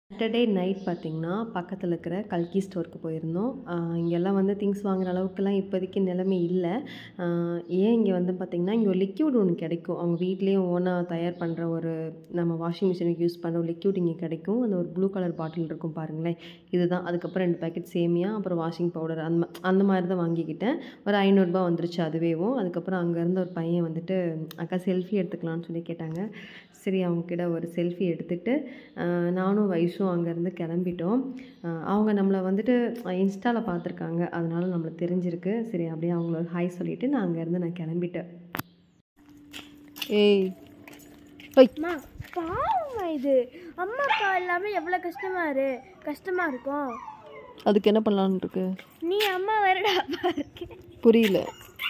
Saturday night பார்த்திங்கன்னா பக்கத்தில் இருக்கிற கல்கி ஸ்டோருக்கு போயிருந்தோம் ஆஹ் இங்கெல்லாம் வந்து திங்ஸ் வாங்குற அளவுக்குலாம் இப்போதைக்கு நிலைமை இல்லை ஆஹ் ஏன் இங்கே வந்து பார்த்திங்கன்னா இங்கே ஒரு லிக்யூட் ஒன்று கிடைக்கும் அவங்க வீட்லேயே ஓனாக தயார் பண்ணுற ஒரு நம்ம வாஷிங் மிஷினுக்கு யூஸ் பண்ணுற ஒரு லிக்யூட் இங்கே கிடைக்கும் அந்த ஒரு ப்ளூ கலர் பாட்டில் இருக்கும் பாருங்களேன் இதுதான் அதுக்கப்புறம் ரெண்டு பேக்கெட் சேமியா அப்புறம் வாஷிங் பவுடர் அந்த மா- அந்த மாதிரி தான் வாங்கிக்கிட்டேன் ஒரு ஐநூறுரூபா வந்துருச்சு அதுவேவும் அதுக்கப்புறம் அங்கேருந்து ஒரு பையன் வந்துட்டு அக்கா செல்ஃபி எடுத்துக்கலாம்னு சொல்லி கேட்டாங்க சரி அவங்கக்கிட்ட ஒரு செல்ஃபி எடுத்துட்டு ஆஹ் நானும் வயசும் அங்கேருந்து கிளம்பிட்டோம் ஆஹ் அவங்க நம்மளை வந்துட்டு இன்ஸ்டாவில் பார்த்துருக்காங்க அதனால நம்மளுக்கு தெரிஞ்சிருக்கு சரி அப்படியே அவங்கள ஹாய் சொல்லிவிட்டு நான் அங்கேருந்து நான் கிளம்பிட்டேன் ஏய் அம்மா பாவமா இது அம்மா அப்பா இல்லாமல் எவ்வளோ கஷ்டமா இரு கஷ்டமா இருக்கும் அதுக்கு என்ன பண்ணலான்னு இருக்கு நீ அம்மா வரடா அப்பா இருக்கு புரியல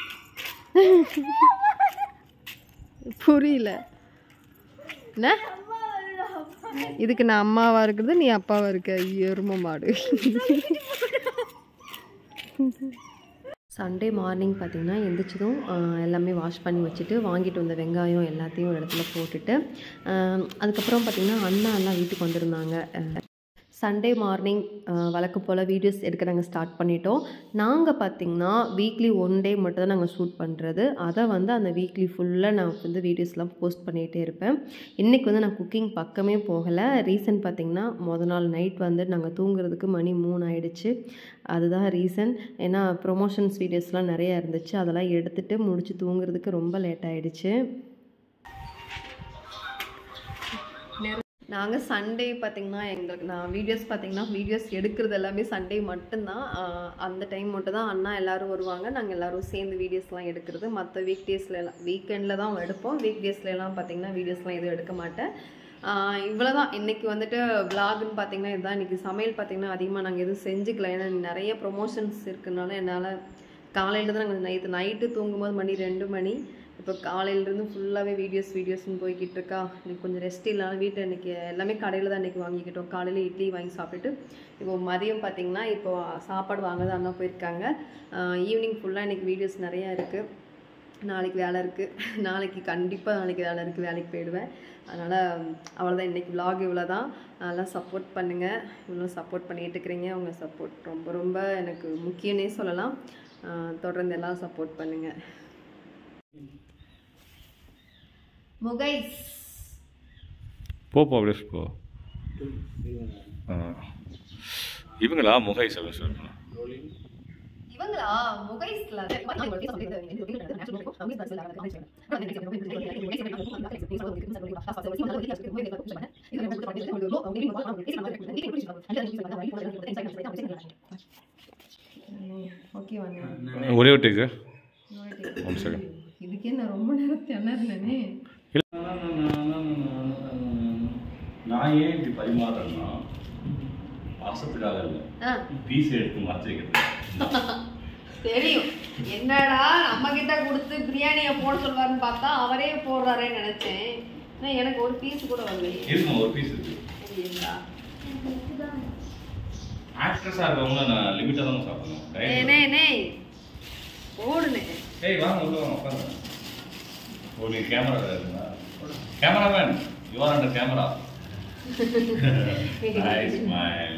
புரியல என்ன இதுக்கு நான் அம்மாவா இருக்கிறது நீ அப்பாவா இருக்க எரும மாடு சண்டே மார்னிங் பார்த்தீங்கன்னா எந்திரிச்சதும் ஆஹ், எல்லாமே வாஷ் பண்ணி வச்சுட்டு வாங்கிட்டு வந்த வெங்காயம் எல்லாத்தையும் ஒரு இடத்துல போட்டுட்டு ஆஹ், அதுக்கப்புறம் பார்த்தீங்கன்னா அண்ணா எல்லாம் வீட்டுக்கு வந்திருந்தாங்க சண்டே மார்னிங் வழக்கம் போல் வீடியோஸ் எடுக்க நாங்கள் ஸ்டார்ட் பண்ணிட்டோம் நாங்கள் பார்த்தீங்கன்னா வீக்லி ஒன் டே மட்டும் தான் நாங்கள் ஷூட் பண்ணுறது அதை வந்து அந்த வீக்லி ஃபுல்லாக நான் வந்து வீடியோஸ்லாம் போஸ்ட் பண்ணிகிட்டே இருப்பேன் இன்றைக்கி வந்து நான் குக்கிங் பக்கமே போகலை ரீசன் பார்த்தீங்கன்னா முத நாள் நைட் வந்து நாங்கள் தூங்குறதுக்கு மணி மூணு ஆயிடுச்சு அதுதான் ரீசன் ஏன்னா ப்ரொமோஷன்ஸ் வீடியோஸ்லாம் நிறையா இருந்துச்சு அதெல்லாம் எடுத்துகிட்டு முடிச்சு தூங்குறதுக்கு ரொம்ப லேட் ஆயிடுச்சு நாங்கள் சண்டே பார்த்தீங்கன்னா எங்களுக்கு நான் வீடியோஸ் பார்த்தீங்கன்னா வீடியோஸ் எடுக்கிறது எல்லாமே சண்டே மட்டும்தான் ஆஹ் அந்த டைம் மட்டும் தான் அண்ணா எல்லாரும் வருவாங்க நாங்கள் எல்லாரும் சேர்ந்து வீடியோஸ்லாம் எடுக்கிறது மற்ற வீக் டேஸ்லலாம் வீக்கெண்டில் தான் எடுப்போம் வீக் டேஸ்லலாம் பார்த்தீங்கன்னா வீடியோஸ்லாம் எதுவும் எடுக்க மாட்டேன் இவ்வளோ தான் இன்றைக்கி வந்துட்டு விலாகுன்னு பார்த்தீங்கன்னா இதுதான் இன்றைக்கி சமையல் பார்த்தீங்கன்னா அதிகமாக நாங்கள் எதுவும் செஞ்சுக்கல ஏன்னா நிறைய ப்ரொமோஷன்ஸ் இருக்கனால என்னால் காலையில் தான் நாங்கள் நைட்டு நைட்டு தூங்கும்போது மணி ரெண்டு மணி இப்போ காலையிலேருந்து ஃபுல்லாகவே வீடியோஸ் வீடியோஸ்னு போய்கிட்டு இருக்கா எனக்கு கொஞ்சம் ரெஸ்ட் இல்லாத வீட்டில் இன்றைக்கி எல்லாமே கடையில் தான் இன்றைக்கி வாங்கிக்கிட்டோம் காலையில் இட்லி வாங்கி சாப்பிட்டுட்டு இப்போ மதியம் பார்த்திங்கன்னா இப்போ சாப்பாடு வாங்க தான் அண்ணா போயிருக்காங்க ஈவினிங் ஃபுல்லாக இன்றைக்கி வீடியோஸ் நிறையா இருக்குது நாளைக்கு வேலை இருக்குது நாளைக்கு கண்டிப்பாக நாளைக்கு வேலை இருக்குது வேலைக்கு போயிடுவேன் அதனால் அவ்வளோதான் இன்றைக்கி vlog இவ்வளோ தான் நல்லா சப்போர்ட் பண்ணுங்கள் இவ்வளோ சப்போர்ட் பண்ணிகிட்டு இருக்கிறீங்க உங்கள் சப்போர்ட் ரொம்ப ரொம்ப எனக்கு முக்கியம்னே சொல்லலாம் ஆஹ் தொடர்ந்து எல்லாம் சப்போர்ட் பண்ணுங்கள் முகைஸ் போ போ அப்படியே போ ஆ. இவங்களா முகை சொல்ல சொல்லணும் இவங்களா முகைஸ்ல ஓகே வாங்க ஒரே ஒரு டேக்கு ஒன் செகண்ட் இதுக்கே நான் ரொம்ப நேரம் திணறினே நான் ஏன் இப்படி பரிமாறேன்னா மாசத்துக்காக இல்லை ஆ பீஸ் எடுத்து மறைச்சு வைக்கிறது தெரியும் என்னடா நம்ம கிட்ட கொடுத்து பிரியாணியை போட சொல்வாருன்னு பார்த்தா அவரே போடுறாரேன்னு நினைச்சேன் ஆனா எனக்கு ஒரு பீஸ் கூட வரலையே இருக்குமா ஒரு பீஸ் இருக்கு அப்படிங்களா? ஆக்ட்ரஸாக இருக்கவங்க நான் லிமிட்டாக தான் சாப்பிடணும் ஏய், Diet- நே நே போடுனே ஏய் வாங்க உள்ள வாங்க உட்காருங்க ஓ நீ கேமரா இருக்குங்களா cameraman you are under camera nice smile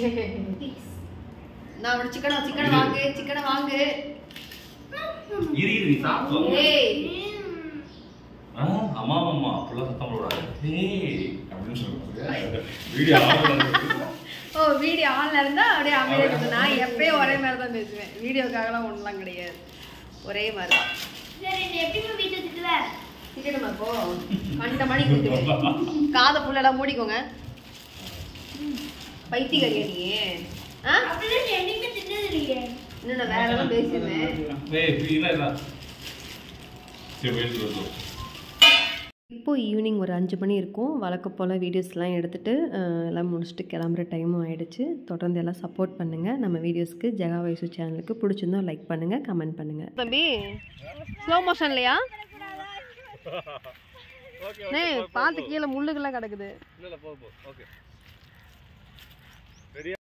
நான் ஒரு சிக்கனை சிக்கனை வாங்கு சிக்கனை வாங்கு இரு இரு நீ சாப்பிட்டு ஏய் ஆ அம்மா அம்மா அப்படிலாம் சத்தம் போடாது ஏய் அப்படின்னு சொல்லுவாங்க வீடியோ ஆன் ஓ வீடியோ ஆன்ல இருந்தா அப்படியே அமைதியா இருக்கு நான் எப்பயும் ஒரே மாதிரி தான் பேசுவேன் வீடியோக்காகலாம் ஒண்ணுலாம் கிடையாது ஒரே மாதிரி தான் சரி நீ எப்படிமா வீட்டை திட்டுவ திட்டணுமா இப்போ கண்ட மணி திட்டுவேன் காதை புள்ளெல்லாம் மூடிக்கோங்க பைத்தியக்காரியா நீ ஆ அப்படிதான் நீ என்னைக்குமே திட்டது இல்லையே இன்னும் நான் வேற எல்லாம் பேசியிருந்தேன் ஏய் ஃப்ரீனா இல்ல சரி போயிட்டு வருவோம் இப்போ ஈவினிங் ஒரு அஞ்சு மணி இருக்கும் வழக்கம் போல் வீடியோஸ்லாம் எடுத்துகிட்டு எல்லாம் முடிச்சுட்டு கிளம்புற டைமும் ஆயிடுச்சு தொடர்ந்து எல்லாம் சப்போர்ட் பண்ணுங்கள் நம்ம வீடியோஸ்க்கு ஜெகா வயசு சேனலுக்கு பிடிச்சிருந்தா லைக் பண்ணுங்கள் கமெண்ட் பண்ணுங்கள் தம்பி ஸ்லோ மோஷன் இல்லையா பார்த்து கீழே முள்ளுக்கெல்லாம் கிடக்குது இல்லை இல்லை போ போ ஓகே